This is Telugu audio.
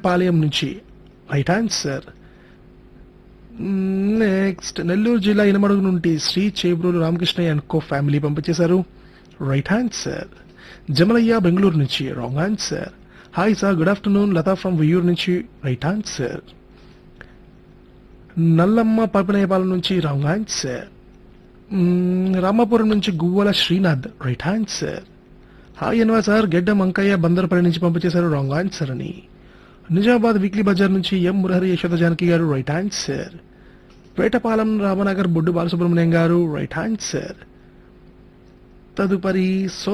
వేటపాలెం నుంచి రైట్ ఆన్సర్ నెక్స్ట్ నెల్లూరు జిల్లా ఇనమడుగు నుండి Shri Chebrolu Ramakrishnaiah and co family పంపించేశారు రైట్ ఆన్సర్ జమలయ్య బెంగళూరు నుంచి wrong answer hi sir good afternoon Latha from Viyur నుంచి రైట్ ఆన్సర్ నల్లమ్మ పల్పనేపాలెం నుంచి రాంగ్ ఆన్సర్ రామాపురం నుంచి Guvvala Srinath right answer hi Anwa sir Gedda Mankaiah Bandarapalli నుంచి పంపించేశారు రాంగ్ ఆన్సర్ అని నిజామాబాద్ వీక్లీ బజార్ నుంచి ఎం Murahari Yashoda Janaki garu right answer Vetapalem Ramanagar Boddu Balasubrahmanyam garu right answer తదుపరి సో